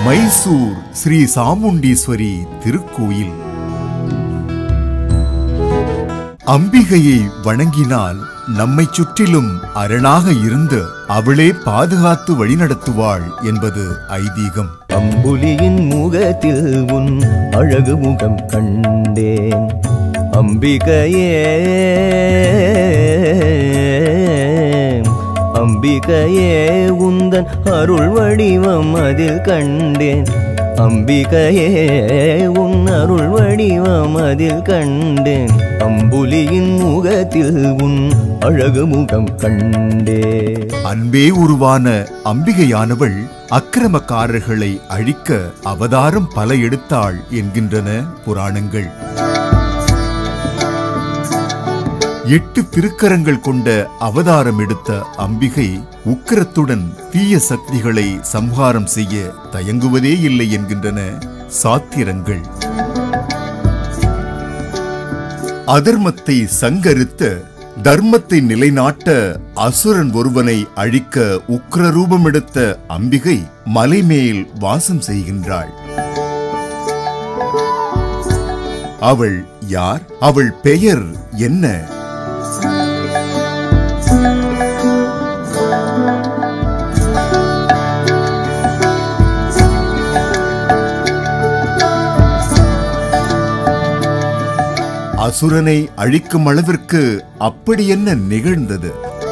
மைசூர் ஸ்ரீ சாமுண்டீஸ்வரி திருக்கோயில் அம்பிகையை வணங்கினால் நம்மைச் சுற்றிலும் அரணாக இருந்து அவளே பாதுகாத்து வழிநடத்துவாள் என்பது ஐதீகம் அம்புலியின் முகத்தில் உன் அழகு முகம் கண்டேன் அம்பிகையே அம்பிகையே உந்தன் அருள் வடிவம் அதில் கண்டேன் அம்பிகையே உன் அருள் வடிவம் அதில் கண்டேன் அம்புலியின் முகத்தில் உன் அழகு முகம் கண்டேன் அன்பே உருவான அம்பிகையானவள் அக்கிரமக்காரர்களை அழிக்க அவதாரம் பல எடுத்தாள் என்கின்றன புராணங்கள் எட்டு திருக்கரங்கள் கொண்ட அவதாரம் எடுத்த அம்பிகை உக்கிரத்துடன் தீய சக்திகளை சம்ஹாரம் செய்ய தயங்குவதே இல்லை என்கின்றன சாத்திரங்கள் அதர்மத்தை சங்கரித்த தர்மத்தை நிலைநாட்ட அசுரன் ஒருவனை அழிக்க உக்கிரரூபம் எடுத்த அம்பிகை மலைமேல் வாசம் செய்கின்றாள் அவள் யார் அவள் பெயர் என்ன அசுரனை அழிக்கும் அளவிற்கு அப்படி என்ன நிகழ்ந்தது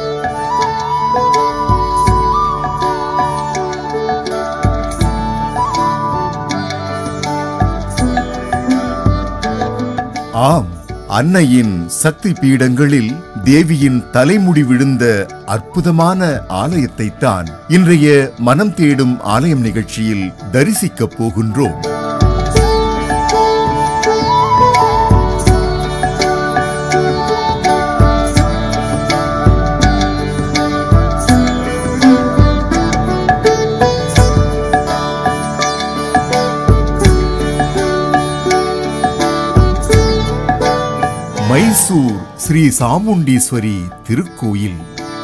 ஆம் அன்னையின் சக்தி பீடங்களில் தேவியின் தலைமுடி விழுந்த அற்புதமான ஆலயத்தை தான் இன்றைய மனம் தேடும் ஆலயம் நிகழ்ச்சியில் தரிசிக்கப் போகின்றோம் மைசூர் ஸ்ரீ சாமுண்டீஸ்வரி திருக்கோயில்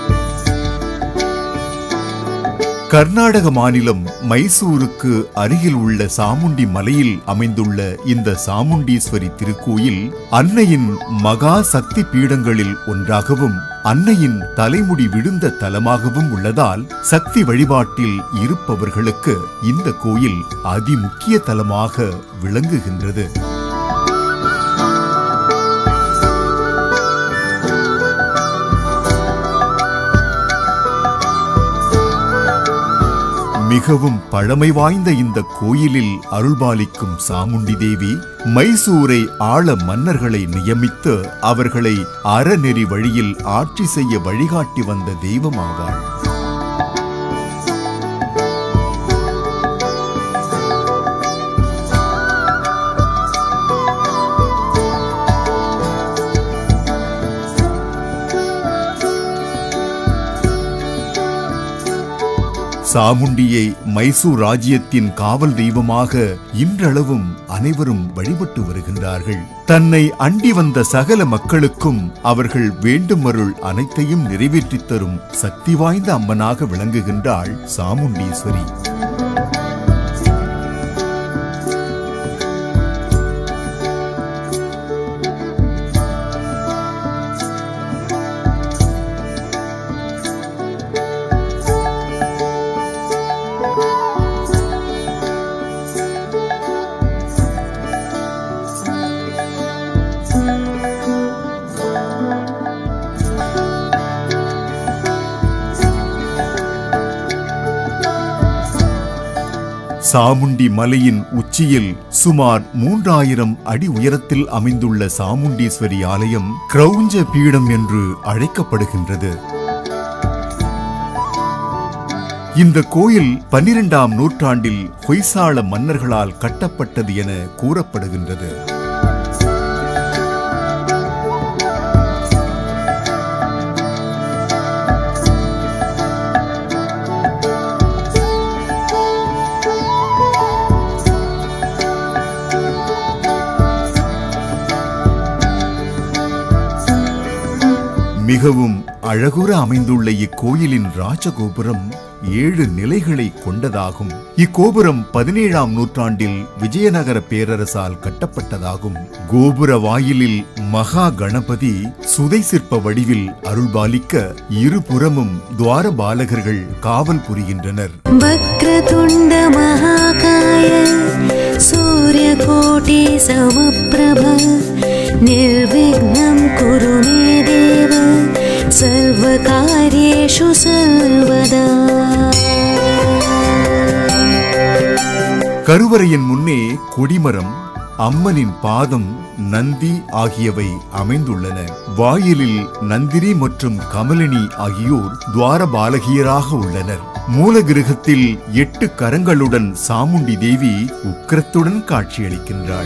கர்நாடக மாநிலம் மைசூருக்கு அருகில் உள்ள சாமுண்டி மலையில் அமைந்துள்ள இந்த சாமுண்டீஸ்வரி திருக்கோயில் அன்னையின் மகா சக்தி பீடங்களில் ஒன்றாகவும் அன்னையின் தலைமுடி விழுந்த தலமாகவும் உள்ளதால் சக்தி வழிபாட்டில் இருப்பவர்களுக்கு இந்த கோயில் அதிமுக்கிய தலமாக விளங்குகின்றது மிகவும் பழமை வாய்ந்த இந்த கோயிலில் அருள்பாலிக்கும் சாமுண்டி தேவி மைசூரை ஆள மன்னர்களை நியமித்து அவர்களை அறநெறி வழியில் ஆட்சி செய்ய வழிகாட்டி வந்த தெய்வமாவாள் சாமுண்டியை மைசூர் ராஜ்யத்தின் காவல் தெய்வமாக இன்றளவும் அனைவரும் வழிபட்டு வருகின்றார்கள் தன்னை அண்டி வந்த சகல மக்களுக்கும் அவர்கள் வேண்டும் அருள் அனைத்தையும் நிறைவேற்றித் தரும் சக்தி வாய்ந்த அம்மனாக விளங்குகின்றாள் சாமுண்டீஸ்வரி சாமுண்டி மலையின் உச்சியில் சுமார் மூன்றாயிரம் அடி உயரத்தில் அமைந்துள்ள சாமுண்டீஸ்வரி ஆலயம் கிரௌஞ்ச பீடம் என்று அழைக்கப்படுகின்றது இந்த கோயில் பன்னிரெண்டாம் நூற்றாண்டில் ஹொய்சாள மன்னர்களால் கட்டப்பட்டது என கூறப்படுகின்றது மிகவும் அழகுற அமைந்துள்ள இக்கோயிலின் ராஜகோபுரம் ஏழு நிலைகளை கொண்டதாகும் இக்கோபுரம் பதினேழாம் நூற்றாண்டில் விஜயநகர பேரரசால் கட்டப்பட்டதாகும் கோபுர வாயிலில் மகா கணபதி சுதை சிற்ப வடிவில் அருள்பாலிக்க இருபுறமும் துவாரபாலகர்கள் காவல் புரிகின்றனர் वक्रतुण्ड महाकाय सूर्यकोटि समप्रभ निर्विघ्नं कुरु मे देव सर्वकार्येषु सर्वदा கருவறையின் முன்னே கொடிமரம் அம்மனின் பாதம் நந்தி ஆகியவை அமைந்துள்ளன வாயிலில் நந்தினி மற்றும் கமலினி ஆகியோர் துவாரபாலகியராக உள்ளனர் மூலகிருகத்தில் எட்டு கரங்களுடன் சாமுண்டி தேவி உக்கிரத்துடன் காட்சியளிக்கின்றாள்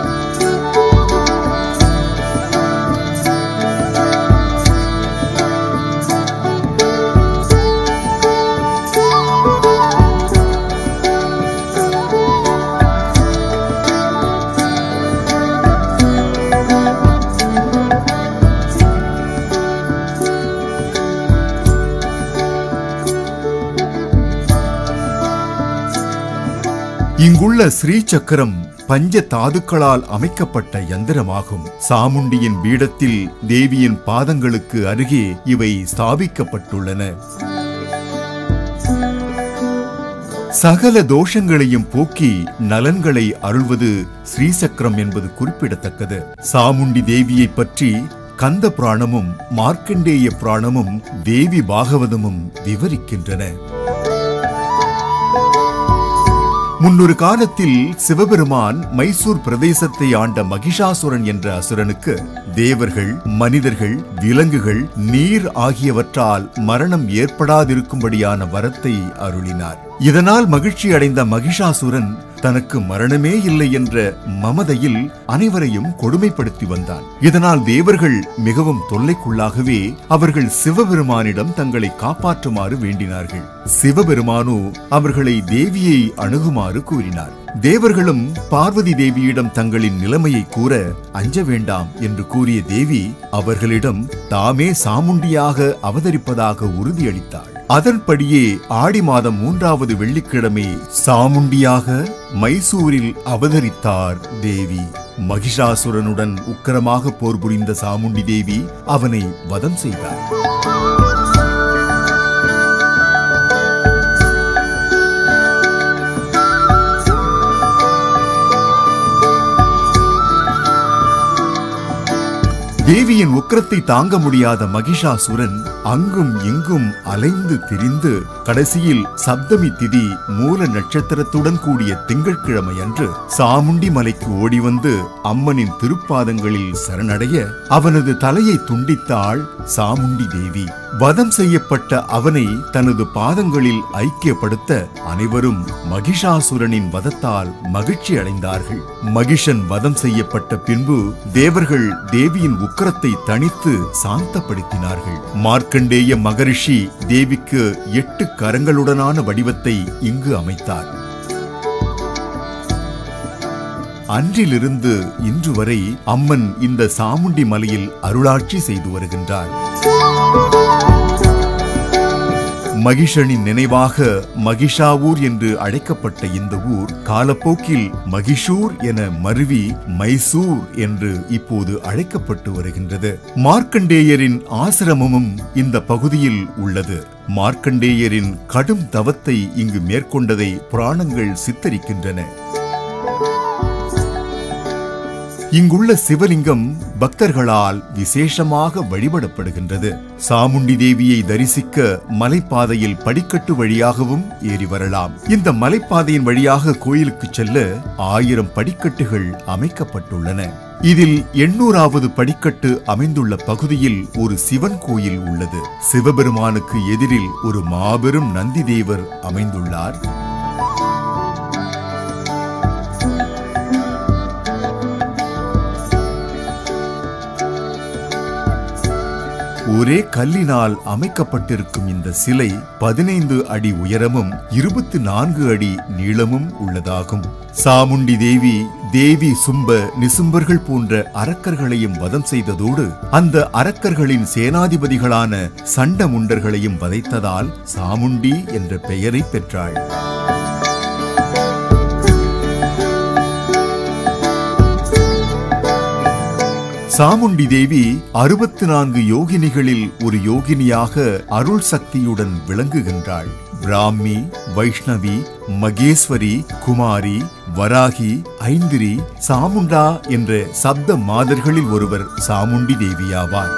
இங்குள்ள ஸ்ரீ சக்கரம் பஞ்ச தாதுக்களால் அமைக்கப்பட்ட யந்திரமாகும் சாமுண்டியின் பீடத்தில் தேவியின் பாதங்களுக்கு அருகே இவை ஸ்தாபிக்கப்பட்டுள்ளன சகல தோஷங்களையும் போக்கி நலன்களை அருள்வது ஸ்ரீசக்கரம் என்பது குறிப்பிடத்தக்கது சாமுண்டி தேவியைப் பற்றி கந்த புராணமும் மார்க்கண்டேய புராணமும் தேவி பாகவதமும் விவரிக்கின்றன முன்னொரு காலத்தில் சிவபெருமான் மைசூர் பிரதேசத்தை ஆண்ட மகிஷாசுரன் என்ற அசுரனுக்கு தேவர்கள் மனிதர்கள் விலங்குகள் நீர் ஆகியவற்றால் மரணம் ஏற்படாதிருக்கும்படியான வரத்தை அருளினார் இதனால் மகிழ்ச்சி அடைந்த மகிஷாசுரன் தனக்கு மரணமே இல்லை என்ற மமதையில் அனைவரையும் கொடுமைப்படுத்தி வந்தான் இதனால் தேவர்கள் மிகவும் தொல்லைக்குள்ளாகவே அவர்கள் சிவபெருமானிடம் தங்களை காப்பாற்றுமாறு வேண்டினார்கள் சிவபெருமானோ அவர்களை தேவியை அணுகுமாறு கூறினார் தேவர்களும் பார்வதி தேவியிடம் தங்களின் நிலைமையை கூற அஞ்ச வேண்டாம் என்று கூறிய தேவி அவர்களிடம் தாமே சாமுண்டியாக அவதரிப்பதாக உறுதியளித்தாள் அதன்படியே ஆடி மாதம் மூன்றாவது வெள்ளிக்கிழமை சாமுண்டியாக மைசூரில் அவதரித்தார் தேவி மகிஷாசுரனுடன் உக்கிரமாக போர் புரிந்த சாமுண்டி தேவி அவனை வதம் செய்தார் தேவியின் உக்கிரத்தை தாங்க முடியாத மகிஷாசுரன் அங்கும் இங்கும் அலைந்து திரிந்து கடைசியில் சப்தமி திதி மூல நட்சத்திரத்துடன் கூடிய திங்கட்கிழமை அன்று சாமுண்டி மலைக்கு ஓடி வந்து அம்மனின் திருப்பாதங்களில் சரணடைய அவனது தலையை துண்டித்தாள் சாமுண்டி தேவி வதம் செய்யப்பட்ட அவனை தனது பாதங்களில் ஐக்கியப்படுத்த அனைவரும் மகிஷாசுரனின் வதத்தால் மகிழ்ச்சி அடைந்தார்கள் மகிஷன் வதம் செய்யப்பட்ட பின்பு தேவர்கள் தேவியின் உக்கிரத்தை தணித்து சாந்தப்படுத்தினார்கள் மார்க்கண்டேய மகரிஷி தேவிக்கு எட்டு கரங்களுடனான வடிவத்தை இங்கு அமைத்தார் அன்றிலிருந்து இன்று வரை அம்மன் இந்த சாமுண்டி மலையில் அருளாட்சி செய்து வருகின்றார் மகிஷனின் நினைவாக மகிஷாவூர் என்று அழைக்கப்பட்ட இந்த ஊர் காலப்போக்கில் மகிஷூர் என மருவி மைசூர் என்று இப்போது அழைக்கப்பட்டு வருகின்றது மார்க்கண்டேயரின் ஆசிரமமும் இந்த பகுதியில் உள்ளது மார்க்கண்டேயரின் கடும் தவத்தை இங்கு மேற்கொண்டதை புராணங்கள் சித்தரிக்கின்றன இங்குள்ள சிவலிங்கம் பக்தர்களால் விசேஷமாக வழிபடப்படுகின்றது சாமுண்டி தேவியை தரிசிக்க மலைப்பாதையில் படிக்கட்டு வழியாகவும் ஏறி வரலாம் இந்த மலைப்பாதையின் வழியாக கோயிலுக்கு செல்ல ஆயிரம் படிக்கட்டுகள் அமைக்கப்பட்டுள்ளன இதில் எண்ணூறாவது படிக்கட்டு அமைந்துள்ள பகுதியில் ஒரு சிவன் கோயில் உள்ளது சிவபெருமானுக்கு எதிரில் ஒரு மாபெரும் நந்தி தேவர் அமைந்துள்ளார் ஒரே கல்லினால் அமைக்கப்பட்டிருக்கும் இந்த சிலை பதினைந்து அடி உயரமும் இருபத்தி நான்கு அடி நீளமும் உள்ளதாகும் சாமுண்டி தேவி தேவி சும்ப நிசும்பர்கள் போன்ற அரக்கர்களையும் வதம் செய்ததோடு அந்த அரக்கர்களின் சேனாதிபதிகளான சண்ட முண்டர்களையும் வதைத்ததால் சாமுண்டி என்ற பெயரை பெற்றாள் சாமுண்டி தேவி அறுபத்து நான்கு யோகினிகளில் ஒரு யோகினியாக அருள் சக்தியுடன் விளங்குகின்றாள் பிராமி வைஷ்ணவி மகேஸ்வரி குமாரி வராகி ஐந்திரி சாமுண்டா என்ற சப்த மாதர்களில் ஒருவர் சாமுண்டி தேவியாவார்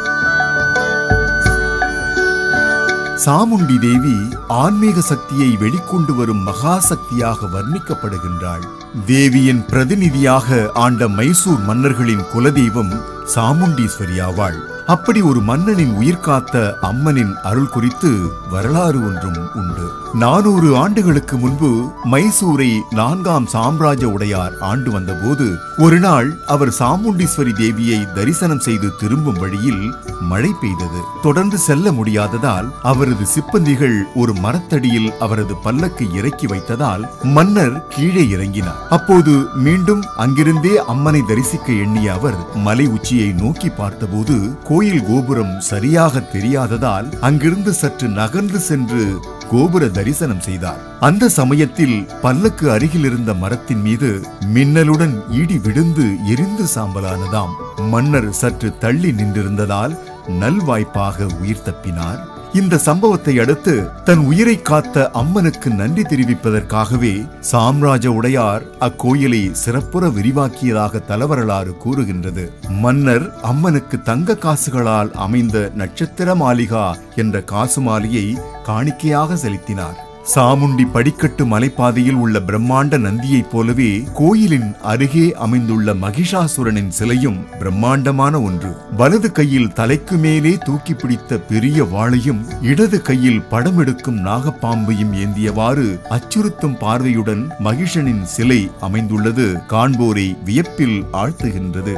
சாமுண்டி தேவி ஆன்மீக சக்தியை வெளிக்கொண்டு வரும் மகா சக்தியாக வர்ணிக்கப்படுகின்றாள் தேவியின் பிரதிநிதியாக ஆண்ட மைசூர் மன்னர்களின் குலதெய்வம் சாமுண்டீஸ்வரியாவாள் அப்படி ஒரு மன்னனின் உயிர் காத்த அம்மனின் அருள் குறித்து வரலாறு ஒன்றும் உண்டு நானூறு ஆண்டுகளுக்கு முன்பு மைசூரை நான்காம் சாம்ராஜ்ய உடையார் ஆண்டு வந்தபோது ஒரு நாள் அவர் சாமுண்டீஸ்வரி தேவியை தரிசனம் செய்து திரும்பும் வழியில் மழை பெய்தது தொடர்ந்து செல்ல முடியாததால் அவரது சிப்பந்திகள் ஒரு மரத்தடியில் அவரது பல்லக்கை இறக்கி வைத்ததால் மன்னர் கீழே இறங்கினார் அப்போது மீண்டும் அங்கிருந்தே அம்மனை தரிசிக்க எண்ணிய அவர் மலை உச்சியை நோக்கி பார்த்தபோது கோயில் கோபுரம் சரியாக தெரியாததால் அங்கிருந்து சற்று நகர்ந்து சென்று கோபுர தரிசனம் செய்தார் அந்த சமயத்தில் பல்லக்கு அருகில் இருந்த மரத்தின் மீது மின்னலுடன் இடி விழுந்து எரிந்து சாம்பலானதாம் மன்னர் சற்று தள்ளி நின்றிருந்ததால் நல்வாய்ப்பாக உயிர் தப்பினார் இந்த சம்பவத்தை அடுத்து தன் உயிரை காத்த அம்மனுக்கு நன்றி தெரிவிப்பதற்காகவே சாம்ராஜ உடையார் அக்கோயிலை சிறப்புற விரிவாக்கியதாக தலவரலாறு கூறுகின்றது மன்னர் அம்மனுக்கு தங்க காசுகளால் அமைந்த நட்சத்திர மாளிகா என்ற காசு மாலையை காணிக்கையாக செலுத்தினார் சாமுண்டி படிக்கட்டு மலைப்பாதையில் உள்ள பிரம்மாண்ட நந்தியைப் போலவே கோயிலின் அருகே அமைந்துள்ள மகிஷாசுரனின் சிலையும் பிரம்மாண்டமான ஒன்று வலது கையில் தலைக்கு மேலே தூக்கி பிடித்த பெரிய வாளையும் இடது கையில் படமெடுக்கும் நாகப்பாம்பையும் ஏந்தியவாறு அச்சுறுத்தும் பார்வையுடன் மகிஷனின் சிலை அமைந்துள்ளது காண்போரை வியப்பில் ஆழ்த்துகின்றது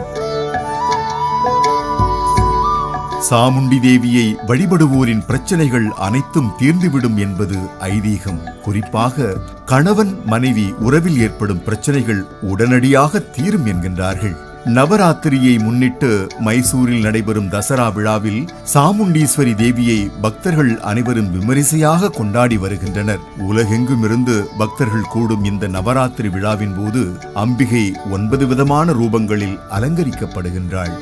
சாமுண்டி தேவியை வழிபடுவோரின் பிரச்சனைகள் அனைத்தும் தீர்ந்துவிடும் என்பது ஐதீகம் குறிப்பாக கணவன் மனைவி உறவில் ஏற்படும் பிரச்சனைகள் உடனடியாக தீரும் என்கின்றார்கள் நவராத்திரியை முன்னிட்டு மைசூரில் நடைபெறும் தசரா விழாவில் சாமுண்டீஸ்வரி தேவியை பக்தர்கள் அனைவரும் விமரிசையாக கொண்டாடி வருகின்றனர் உலகெங்குமிருந்து பக்தர்கள் கூடும் இந்த நவராத்திரி விழாவின் போது அம்பிகை ஒன்பது விதமான ரூபங்களில் அலங்கரிக்கப்படுகின்றாள்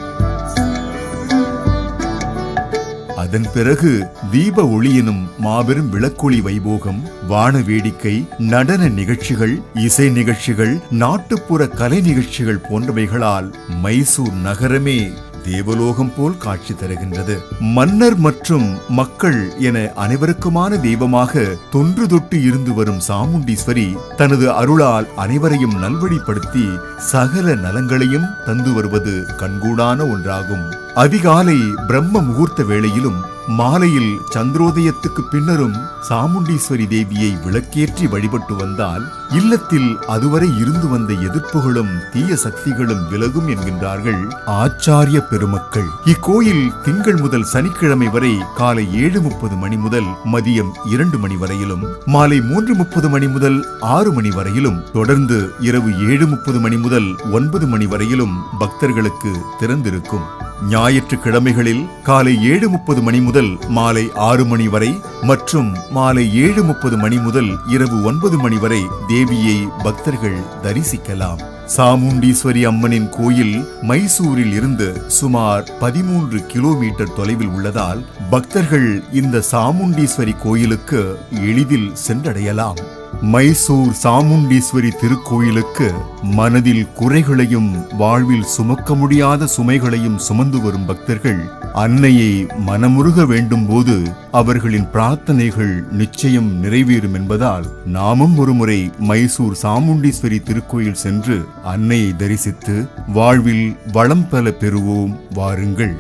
அதன் பிறகு தீப ஒளி எனும் மாபெரும் விளக்கொளி வைபோகம் வான வேடிக்கை நடன நிகழ்ச்சிகள் இசை நிகழ்ச்சிகள் நாட்டுப்புற கலை நிகழ்ச்சிகள் போன்றவைகளால் மைசூர் நகரமே தேவலோகம் போல் காட்சி தருகின்றது மன்னர் மற்றும் மக்கள் என அனைவருக்குமான தெய்வமாக தொன்று தொட்டு இருந்து வரும் சாமுண்டீஸ்வரி தனது அருளால் அனைவரையும் நல்வழிப்படுத்தி சகல நலங்களையும் தந்து வருவது கண்கூடான ஒன்றாகும் அதிகாலை பிரம்ம முகூர்த்த வேளையிலும் மாலையில் சந்திரோதயத்துக்கு பின்னரும் சாமுண்டீஸ்வரி தேவியை விளக்கேற்றி வழிபட்டு வந்தால் இல்லத்தில் அதுவரை இருந்து வந்த எதிர்ப்புகளும் தீய சக்திகளும் விலகும் என்கின்றார்கள் ஆச்சாரிய பெருமக்கள் இக்கோயில் திங்கள் முதல் சனிக்கிழமை வரை காலை ஏழு முப்பது மணி முதல் மதியம் இரண்டு மணி வரையிலும் மாலை மூன்று முப்பது மணி முதல் ஆறு மணி வரையிலும் தொடர்ந்து இரவு ஏழு முப்பது மணி முதல் ஒன்பது மணி வரையிலும் பக்தர்களுக்கு திறந்திருக்கும் ஞாயிற்றுக்கிழமைகளில் காலை ஏழு முப்பது மணி முதல் மாலை ஆறு மணி வரை மற்றும் மாலை ஏழு முப்பது மணி முதல் இரவு ஒன்பது மணி வரை தேவியை பக்தர்கள் தரிசிக்கலாம் சாமுண்டீஸ்வரி அம்மனின் கோயில் மைசூரில் இருந்து சுமார் பதிமூன்று கிலோமீட்டர் தொலைவில் உள்ளதால் பக்தர்கள் இந்த சாமுண்டீஸ்வரி கோயிலுக்கு எளிதில் சென்றடையலாம் மைசூர் சாமுண்டீஸ்வரி திருக்கோயிலுக்கு மனதில் குறைகளையும் வாழ்வில் சுமக்க முடியாத சுமைகளையும் சுமந்து வரும் பக்தர்கள் அன்னையை மனமுருக வேண்டும் போது அவர்களின் பிரார்த்தனைகள் நிச்சயம் நிறைவேறும் என்பதால் நாமும் ஒருமுறை மைசூர் சாமுண்டீஸ்வரி திருக்கோயில் சென்று அன்னையை தரிசித்து வாழ்வில் வளம் பல பெறுவோம் வாருங்கள்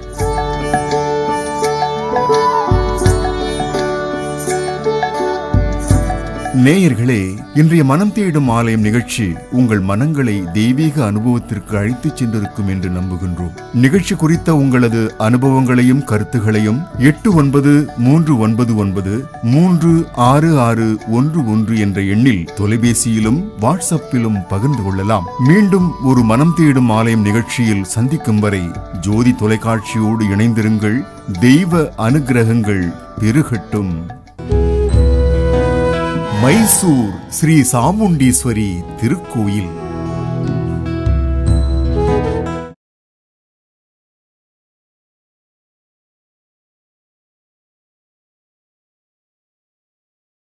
நேயர்களே இன்றைய மனம் தேடும் ஆலயம் நிகழ்ச்சி உங்கள் மனங்களை தெய்வீக அனுபவத்திற்கு அழைத்துச் சென்றிருக்கும் என்று நம்புகின்றோம் நிகழ்ச்சி குறித்த உங்களது அனுபவங்களையும் கருத்துகளையும் எட்டு ஒன்பது மூன்று ஒன்பது ஒன்பது மூன்று ஆறு ஆறு ஒன்று ஒன்று என்ற எண்ணில் தொலைபேசியிலும் வாட்ஸ்அப்பிலும் பகிர்ந்து கொள்ளலாம் மீண்டும் ஒரு மனம் தேடும் ஆலயம் நிகழ்ச்சியில் சந்திக்கும் வரை ஜோதி தொலைக்காட்சியோடு இணைந்திருங்கள் தெய்வ அனுக்கிரகங்கள் பெருகட்டும் மைசூர் ஸ்ரீ சாமுண்டீஸ்வரி திருக்கோயில்